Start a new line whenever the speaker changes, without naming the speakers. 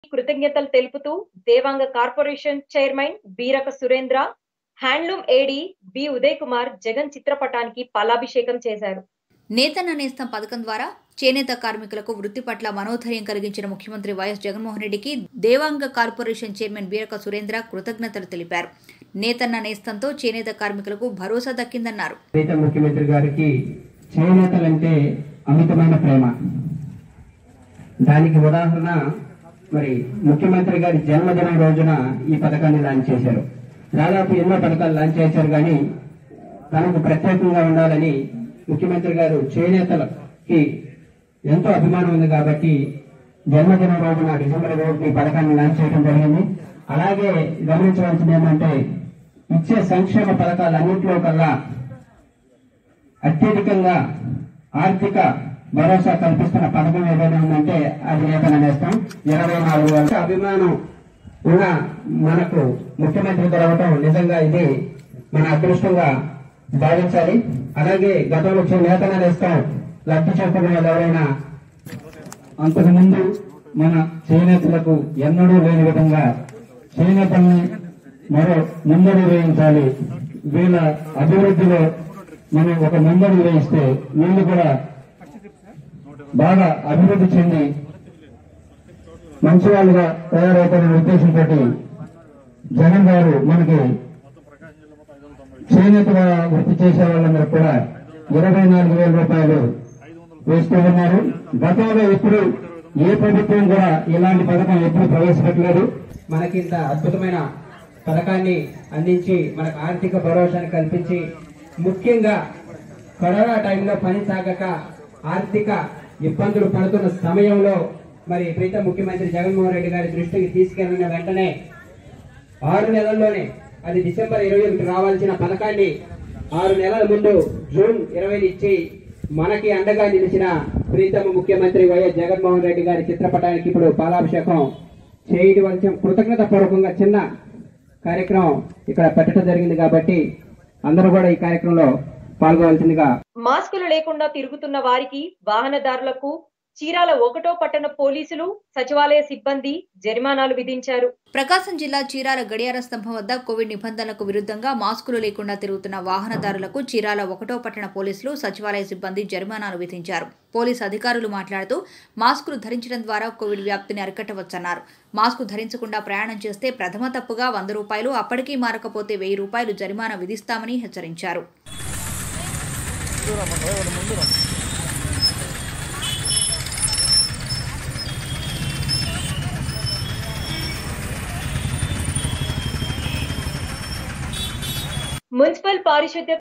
కృతజ్ఞతలు తెలుపుతూ Devanga corporation chairman Beeraka Surendra handloom AD B Uday Kumar Jagan చిత్రపటానికి పాలాభిషేకం చేశారు
నేతన్న నేస్తం పథకం ద్వారా చేనేత కార్మికులకు వృత్తి పట్ల మనోధైర్యం కలిగించిన ముఖ్యమంత్రి వైఎస్ జగన్మోహన్ రెడ్డికి దేవాంగ కార్పొరేషన్ చైర్మన్ బీరక సురేంద్ర కృతజ్ఞతలు తెలిపారు నేతన్న నేస్తంతో చేనేత కార్మికులకు భరోసా దక్కిందన్నారు
ప్రీతం ముఖ్యమంత్రి గారికి చేనేతలంటే అమితమైన ప్రేమ దానికి ఉదాహరణ మరి ముఖ్యమంత్రి గారి జన్మదినం రోజున ఈ పథకాన్ని లాంచ్ చేశారు దాదాపు ఎన్నో పథకాలు లాంచ్ చేశారు కానీ తనకు ప్రత్యేకంగా ఉండాలని ముఖ్యమంత్రి గారు చేనేతలకి ఎంతో అభిమానం ఉంది కాబట్టి జన్మదినం రోజున డిసెంబర్ ఒకటి ఈ పథకాన్ని లాంచ్ చేయడం జరిగింది అలాగే గమనించవలసింది ఏంటంటే ఇచ్చే సంక్షేమ పథకాలన్నింటిలో కల్లా అత్యధికంగా ఆర్థిక భరోసా కల్పిస్తున్న పథకం ఏదైనా ఉందంటే అది నేతన నేస్తాం ఇరవై నాలుగు వేల అభిమానం ఉన్న మనకు ముఖ్యమంత్రి దొరకటం నిజంగా ఇది మన అదృష్టంగా భావించాలి అలాగే గతంలో వచ్చే నేతన నేస్తాం లబ్ధి చేస్తున్న వాళ్ళు ఎవరైనా అంతకుముందు మన చేనేతలకు ఎన్నడూ లేని విధంగా చేనేతల్ని మరో ముందడు వేయించాలి వీళ్ళ అభివృద్ధిలో మనం ఒక ముందడు వేయిస్తే వీళ్ళు కూడా బాగా అభివృద్ధి చెంది మంచి వాళ్ళుగా తయారవుతారనే ఉద్దేశంతో జగన్ గారు మనకి చేనేతగా వృత్తి చేసే వాళ్ళందరూ కూడా ఇరవై నాలుగు వేల రూపాయలు వేస్తూ ఉన్నారు గతంలో ఎప్పుడు ఏ ప్రభుత్వం కూడా ఇలాంటి పథకం ఎప్పుడు ప్రవేశపెట్టలేదు మనకి ఇంత అద్భుతమైన పథకాన్ని అందించి మనకు ఆర్థిక భరోసాని కల్పించి ముఖ్యంగా కరోనా టైంలో పని సాగక ఆర్థిక ఇబ్బందులు పడుతున్న సమయంలో మరి ప్రీతం ముఖ్యమంత్రి జగన్మోహన్ రెడ్డి గారి దృష్టికి తీసుకెళ్లిన వెంటనే ఆరు నెలల్లోనే అది డిసెంబర్ ఇరవై ఒకటి రావాల్సిన పథకాన్ని ఆరు నెలల ముందు జూన్ ఇరవై ఇచ్చి మనకి అండగా నిలిచిన ప్రీతమ ముఖ్యమంత్రి వైఎస్ జగన్మోహన్ రెడ్డి గారి చిత్రపటానికి ఇప్పుడు పాలాభిషేకం చేయవలసిన కృతజ్ఞత పూర్వకంగా చిన్న కార్యక్రమం ఇక్కడ పెట్టడం జరిగింది కాబట్టి అందరూ కూడా ఈ కార్యక్రమంలో పాల్గొవలసిందిగా
మాస్కులు లేకుండా తిరుగుతున్న వారికి వాహనదారులకు చీరాల ఒకటో పట్టణ పోలీసులు సచివాలయ సిబ్బంది జరిమానాలు విధించారు
ప్రకాశం జిల్లా చీరాల గడియార స్తంభం వద్ద కోవిడ్ నిబంధనలకు విరుద్ధంగా మాస్కులు లేకుండా తిరుగుతున్న వాహనదారులకు చీరాల ఒకటో పట్టణ పోలీసులు సచివాలయ సిబ్బంది జరిమానాలు విధించారు పోలీసు అధికారులు మాట్లాడుతూ మాస్కులు ధరించడం ద్వారా కోవిడ్ వ్యాప్తిని అరికట్టవచ్చన్నారు మాస్కు ధరించకుండా ప్రయాణం చేస్తే ప్రథమ తప్పుగా వంద రూపాయలు అప్పటికీ మారకపోతే వెయ్యి రూపాయలు జరిమానా విధిస్తామని హెచ్చరించారు
మున్సిపల్ పారిశుద్ధ్య